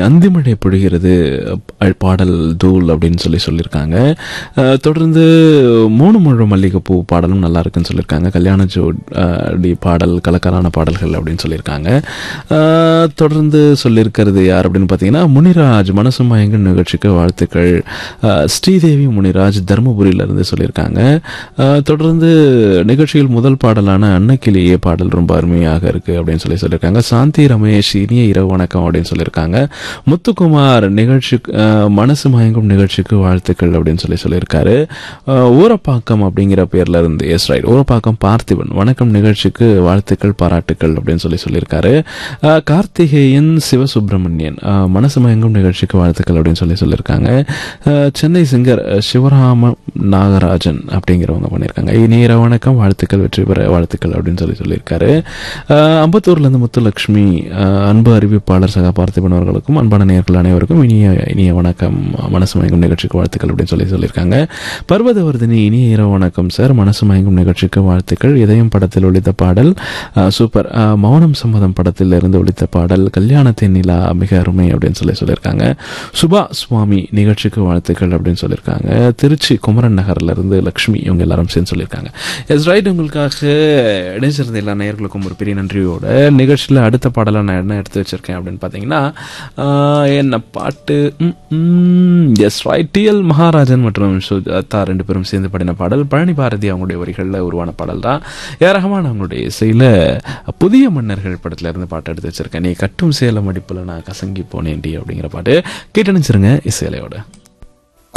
அந்திமழை பொழிகிறது அஹ், பாடல் தூள் அப்படின்னு சொல்லி சொல்லியிருக்காங்க அஹ், தொடர்ந்து மூணு முழு மல்லிகைப்பூ பாடலும் நல்லா இருக்குன்னு சொல்லியிருக்காங்க கல்யாண ஜோடி பாடல் கலக்கலான பாடல்கள் அப்படின்னு சொல்லியிருக்காங்க அஹ், தொடர்ந்து சொல்லியிருக்கிறது யார் அப்படின்னு பார்த்தீங்கன்னா முனிராஜ் மனசு மயங்கும் நிகழ்ச்சிக்கு வாழ்த்துக்கள் அஹ், ஸ்ரீதேவி முனிராஜ் தருமபுரியிலிருந்து சொல்லியிருக்காங்க அஹ், தொடர்ந்து நிகழ்ச்சியில் முதல் பாடலான அன்னக்கிளியே பாடல் ரொம்ப அருமையாக இருக்கு அப்படின்னு சொல்லி சொல்லியிருக்காங்க சாந்தி ரமேஷ் இனிய இரவு வணக்கம் அப்படின்னு சொல்லியிருக்காங்க முத்துக்குமார் நிகழ்ச்சி அஹ், மனசு மயங்கும் நிகழ்ச்சிக்கு வாழ்த்துக்கள் அப்படின்னு சொல்லி சொல்லியிருக்காரு அஹ், ஊரப்பாக்கம் அப்படிங்கிற பேர்ல இருந்து எஸ் ரைட் ஊரப்பாக்கம் பார்த்திபன் வணக்கம் நிகழ்ச்சிக்கு வாழ்த்துக்கள் பாராட்டுக்கள் அப்படின்னு சொல்லி சொல்லியிருக்காரு அஹ், கார்த்திகேயன் சிவசுப்பிரமணியன் அஹ், மனசு மயங்கும் நிகழ்ச்சிக்கு வாழ்த்துக்கள் அப்படின்னு சொல்லி சொல்லியிருக்காங்க அஹ், சென்னை சிங்கர் அஹ், சிவராம நாகராஜன் அப்படிங்கிறவங்க பண்ணியிருக்காங்க இனிய இரவு வணக்கம் வாழ்த்துக்கள் வெற்றி பெற வாழ்த்துக்கள் அப்படின்னு சொல்லி சொல்லியிருக்காரு அஹ், அம்பத்தூர்ல இருந்து முத்துலட்சுமி அஹ், அன்பு அறிவிப்பாளர் சகா பார்த்திபன் அவர்களுக்கும் அன்பான நேயர்கள் அனைவருக்கும் இனிய இனிய வணக்கம் மனசு மயங்கும் நிகழ்ச்சிக்கு வாழ்த்துக்கள் அப்படின்னு சொல்லி சொல்லியிருக்காங்க பர்வதவர்தினி இனிய இரவு வணக்கம் சார் மனசு மயங்கும் நிகழ்ச்சிக்கு வாழ்த்துக்கள் இதயம் படத்தில் ஒழித்த பாடல் அஹ், சூப்பர் அஹ், மௌனம் சம்மதம் படத்தில் இருந்து ஒழித்த பாடல் கல்யாணத்தின் நிலா மிக அருமை அப்படின்னு சொல்லி சொல்லியிருக்காங்க சுபா சுவாமி நிகழ்ச்சிக்கு வாழ்த்துக்கள் அப்படின்னு சொல்லியிருக்காங்க திருச்சி குமரன் நகர்ல இருந்து லக்ஷ்மி இவங்க எல்லாரும் சேர்ந்து சொல்லியிருக்காங்க எஸ் ரைட் உங்களுக்காக இணைச்சிருந்த எல்லா நேயர்களுக்கும் ஒரு பெரிய நன்றியோட நிகழ்ச்சியில் அடுத்த பாடலை நான் என்ன எடுத்து வச்சிருக்கேன் அப்படின்னு பார்த்தீங்கன்னா ஆஹ், என்ன பாட்டு எஸ் ரைட் டிஎல் மகாராஜன் மற்றும் சுஜாதா ரெண்டு பேரும் சேர்ந்து பாடின பாடல் பழனி பாரதி அவங்களுடைய வரிகளில் உருவான பாடல் தான் ஏ ரஹ்மான் அவங்களுடைய இசையில் புதிய மன்னர்கள் படத்துல இருந்து பாட்டு எடுத்து வச்சிருக்கேன் நீ கட்டும் சேலம் அடிப்புல நான் கசங்கி போனேன்டி அப்படிங்கிற பாட்டு கேட்டு நினைச்சிருங்க இசையிலையோட